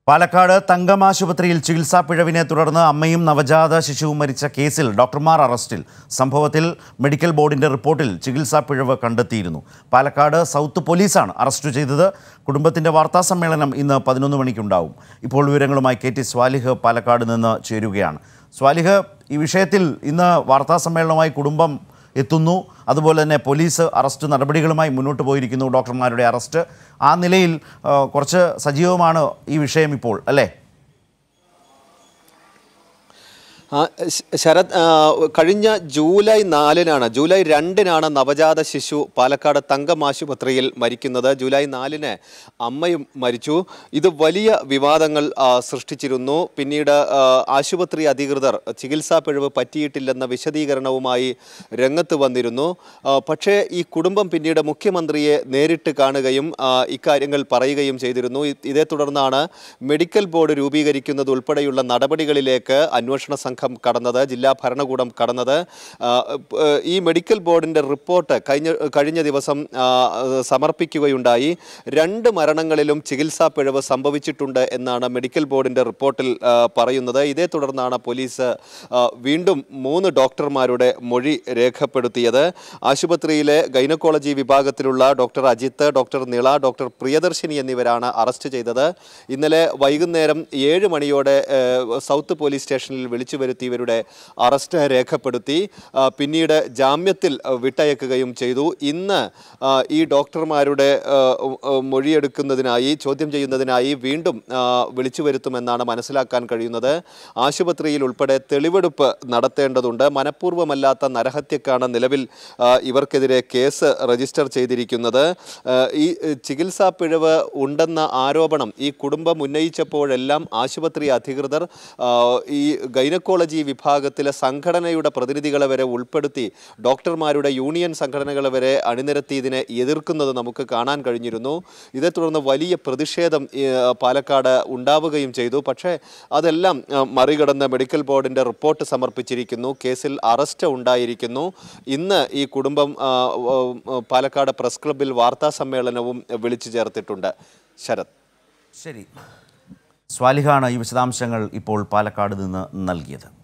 പാലക്കാട് തങ്കം ആശുപത്രിയിൽ ചികിത്സാ പിഴവിനെ തുടർന്ന് അമ്മയും നവജാത ശിശുവും മരിച്ച കേസിൽ ഡോക്ടർമാർ അറസ്റ്റിൽ സംഭവത്തിൽ മെഡിക്കൽ ബോർഡിന്റെ റിപ്പോർട്ടിൽ ചികിത്സാ പിഴവ് കണ്ടെത്തിയിരുന്നു പാലക്കാട് സൗത്ത് പോലീസാണ് അറസ്റ്റ് ചെയ്തത് കുടുംബത്തിന്റെ വാർത്താ സമ്മേളനം ഇന്ന് പതിനൊന്ന് മണിക്കുണ്ടാവും ഇപ്പോൾ വിവരങ്ങളുമായി കെ ടി സ്വാലിഹ് പാലക്കാട് നിന്ന് ചേരുകയാണ് സ്വാലിഹ് ഈ വിഷയത്തിൽ ഇന്ന് വാർത്താ സമ്മേളനവുമായി കുടുംബം എത്തുന്നു അതുപോലെ തന്നെ പോലീസ് അറസ്റ്റ് നടപടികളുമായി മുന്നോട്ട് പോയിരിക്കുന്നു ഡോക്ടർമാരുടെ അറസ്റ്റ് ആ നിലയിൽ ആ, കുറച്ച് സജീവമാണ് ഈ വിഷയം ഇപ്പോൾ അല്ലേ ആ, ശ- ശരത് ആ, കഴിഞ്ഞ ജൂലൈ നാലിനാണ് ജൂലൈ രണ്ടിനാണ് നവജാത ശിശു പാലക്കാട് തങ്കം ആശുപത്രിയിൽ മരിക്കുന്നത് ജൂലൈ നാലിന് അമ്മയും മരിച്ചു ഇത് വലിയ വിവാദങ്ങൾ ആ, സൃഷ്ടിച്ചിരുന്നു പിന്നീട് ആ, ആശുപത്രി അധികൃതർ ചികിത്സാ പിഴവ് പറ്റിയിട്ടില്ലെന്ന വിശദീകരണവുമായി രംഗത്ത് വന്നിരുന്നു ആ, പക്ഷേ ഈ കുടുംബം പിന്നീട് മുഖ്യമന്ത്രിയെ നേരിട്ട് കാണുകയും ആ, ഇക്കാര്യങ്ങൾ പറയുകയും ചെയ്തിരുന്നു ഇ- ഇതേ തുടർന്നാണ് മെഡിക്കൽ ബോർഡ് രൂപീകരിക്കുന്നത് ഉൾപ്പെടെയുള്ള നടപടികളിലേക്ക് അന്വേഷണ സംഘം കടന്നത് ജില്ലാ ഭരണകൂടം കടന്നത് ആ, പ്- ഈ മെഡിക്കൽ ബോർഡിന്റെ റിപ്പോർട്ട് കഴിഞ്ഞ കഴിഞ്ഞ ദിവസം ആ, സമർപ്പിക്കുകയുണ്ടായി രണ്ട് മരണങ്ങളിലും ചികിത്സാ പിഴവ് സംഭവിച്ചിട്ടുണ്ട് എന്നാണ് മെഡിക്കൽ ബോർഡിന്റെ റിപ്പോർട്ടിൽ ആ, പറയുന്നത് ഇതേ തുടർന്നാണ് പോലീസ് ആ, വീണ്ടും മൂന്ന് ഡോക്ടർമാരുടെ മൊഴി രേഖപ്പെടുത്തിയത് ആശുപത്രിയിലെ ഗൈനക്കോളജി വിഭാഗത്തിലുള്ള doctor Ajith doctor Nila doctor Priyadarshini എന്നിവരാണ് അറസ്റ്റ് ചെയ്തത് ഇന്നലെ വൈകുന്നേരം ഏഴ് മണിയോടെ ഏഹ്, സൗത്ത് പോലീസ് സ്റ്റേഷനിൽ വിളിച്ചു വരുത്തി ഇവരുടെ അറസ്റ്റ് രേഖപ്പെടുത്തി ആ, പിന്നീട് ജാമ്യത്തിൽ ആ, വിട്ടയക്കുകയും ചെയ്തു ഇന്ന് ആ, ഈ ഡോക്ടർമാരുടെ ആ, ഉ- ഉ- മൊഴിയെടുക്കുന്നതിനായി ചോദ്യം ചെയ്യുന്നതിനായി വീണ്ടും ആ, വിളിച്ചു വരുത്തുമെന്നാണ് മനസ്സിലാക്കാൻ കഴിയുന്നത് ആശുപത്രിയിൽ ഉൾപ്പെടെ തെളിവെടുപ്പ് നടത്തേണ്ടതുണ്ട് മനഃപൂർവ്വമല്ലാത്ത നരഹത്യക്കാണ് നിലവിൽ ആ, ഇവർക്കെതിരെ കേസ് രജിസ്റ്റർ ചെയ്തിരിക്കുന്നത് ആ, ഈ ഏഹ്, ചികിത്സാ പിഴവ് ഉണ്ടെന്ന ആരോപണം ഈ കുടുംബം ഉന്നയിച്ചപ്പോഴെല്ലാം ആശുപത്രി അധികൃതർ ആ, ഈ ഗൈനക്കോളജി വിഭാഗത്തിലെ സംഘടനയുടെ പ്രതിനിധികളെ വരെ ഉൾപ്പെടുത്തി ഡോക്ടർമാരുടെ യൂണിയൻ സംഘടനകളെ വരെ അണിനിരത്തി ഇതിനെ എതിർക്കുന്നത് നമുക്ക് കാണാൻ കഴിഞ്ഞിരുന്നു ഇതേ തുടർന്ന് വലിയ പ്രതിഷേധം ഈ, പാലക്കാട് ഉണ്ടാവുകയും ചെയ്തു പക്ഷേ അതെല്ലാം ആ, മറികടന്ന് മെഡിക്കൽ ബോർഡിന്റെ റിപ്പോർട്ട് സമർപ്പിച്ചിരിക്കുന്നു കേസിൽ അറസ്റ്റ് ഉണ്ടായിരിക്കുന്നു ഇന്ന് ഈ കുടുംബം ആ, ആ, ആ, പാലക്കാട് പ്രസ് ക്ലബ്ബിൽ വാർത്താ സമ്മേളനവും വിളിച്ചു ചേർത്തിട്ടുണ്ട് ശരത് ശരി സ്വാലിഹാണ് ഈ വിശദാംശങ്ങൾ ഇപ്പോൾ പാലക്കാട് നിന്ന് നൽകിയത്